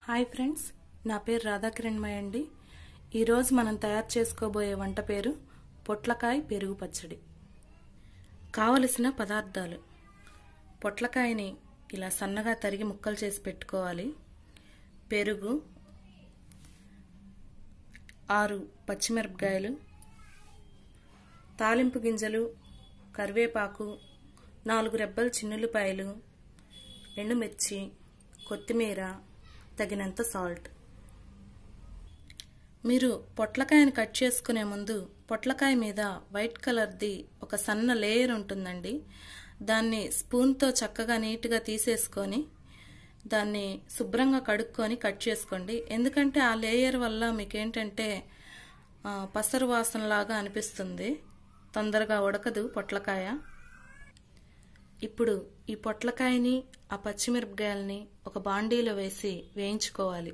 hi friends నా పేరు రాధాకిరణ్మయ్య అండి ఈరోజు మనం తయారు చేసుకోబోయే వంట పేరు పొట్లకాయ పెరుగు పచ్చడి కావలసిన పదార్థాలు పొట్లకాయని ఇలా సన్నగా తరిగి ముక్కలు చేసి పెట్టుకోవాలి పెరుగు ఆరు పచ్చిమిరపకాయలు తాలింపు గింజలు కరివేపాకు నాలుగు రెబ్బలు చిన్నులపాయలు ఎండుమిర్చి కొత్తిమీర తగినంత సాల్ట్ మీరు పొట్లకాయని కట్ చేసుకునే ముందు పొట్లకాయ మీద వైట్ కలర్ది ఒక సన్న లేయర్ ఉంటుందండి దాన్ని స్పూన్తో చక్కగా నీట్గా తీసేసుకొని దాన్ని శుభ్రంగా కడుక్కొని కట్ చేసుకోండి ఎందుకంటే ఆ లేయర్ వల్ల మీకు ఏంటంటే పసరు వాసనలాగా అనిపిస్తుంది తొందరగా ఉడకదు పొట్లకాయ ఇప్పుడు ఈ పొట్లకాయని ఆ పచ్చిమిరపకాయలని ఒక బాండీలో వేసి వేయించుకోవాలి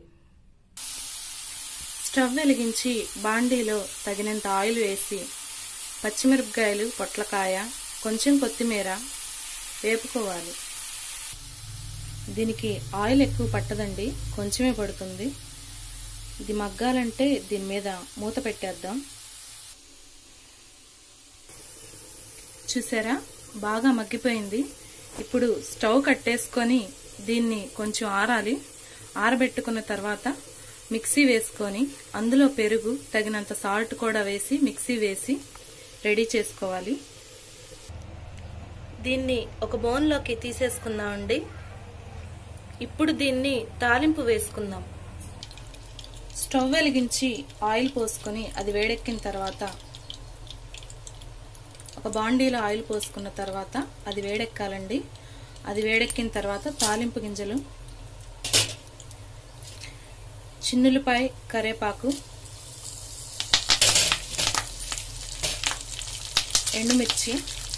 స్టవ్ వెలిగించి బాండీలో తగినంత ఆయిల్ వేసి పచ్చిమిరపకాయలు పొట్లకాయ కొంచెం కొత్తిమీర వేపుకోవాలి దీనికి ఆయిల్ ఎక్కువ పట్టదండి కొంచెమే పడుతుంది ఇది మగ్గాలంటే దీని మీద మూత పెట్టేద్దాం చూసారా బాగా మగ్గిపోయింది ఇప్పుడు స్టవ్ కట్టేసుకొని దీన్ని కొంచెం ఆరాలి ఆరబెట్టుకున్న తర్వాత మిక్సీ వేసుకొని అందులో పెరుగు తగినంత సాల్ట్ కూడా వేసి మిక్సీ వేసి రెడీ చేసుకోవాలి దీన్ని ఒక బౌన్లోకి తీసేసుకుందామండి ఇప్పుడు దీన్ని తాలింపు వేసుకుందాం స్టవ్ వెలిగించి ఆయిల్ పోసుకొని అది వేడెక్కిన తర్వాత ఒక బాండీలో ఆయిల్ పోసుకున్న తర్వాత అది వేడెక్కాలండి అది వేడెక్కిన తర్వాత తాలింపు గింజలు చిన్నులపై కరేపాకు ఎండుమిర్చి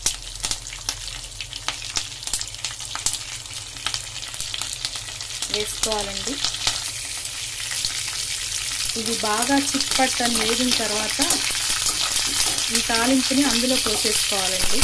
వేసుకోవాలండి ఇది బాగా చిట్పట్టని వేగిన తర్వాత ఈ తాలింపుని అందులో పోసేసుకోవాలండి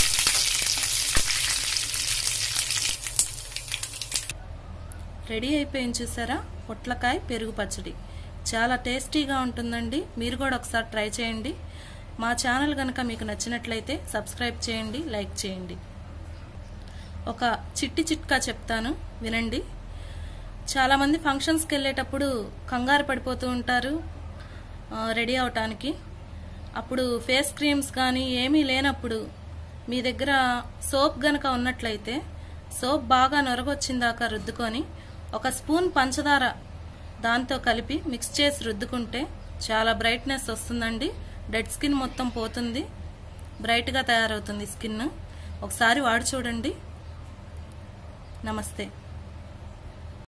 రెడీ అయిపోయింది చూసారా పొట్లకాయ పెరుగు పచ్చడి చాలా టేస్టీగా ఉంటుందండి మీరు కూడా ఒకసారి ట్రై చేయండి మా ఛానల్ కనుక మీకు నచ్చినట్లయితే సబ్స్క్రైబ్ చేయండి లైక్ చేయండి ఒక చిట్టి చిట్కా చెప్తాను వినండి చాలామంది ఫంక్షన్స్కి వెళ్ళేటప్పుడు కంగారు పడిపోతూ ఉంటారు రెడీ అవటానికి అప్పుడు ఫేస్ క్రీమ్స్ కానీ ఏమీ లేనప్పుడు మీ దగ్గర సోప్ గనక ఉన్నట్లయితే సోప్ బాగా నొరగొచ్చిందాక రుద్దుకొని ఒక స్పూన్ పంచదార దాంతో కలిపి మిక్స్ చేసి రుద్దుకుంటే చాలా బ్రైట్నెస్ వస్తుందండి డెడ్ స్కిన్ మొత్తం పోతుంది బ్రైట్గా తయారవుతుంది స్కిన్ ఒకసారి వాడి చూడండి నమస్తే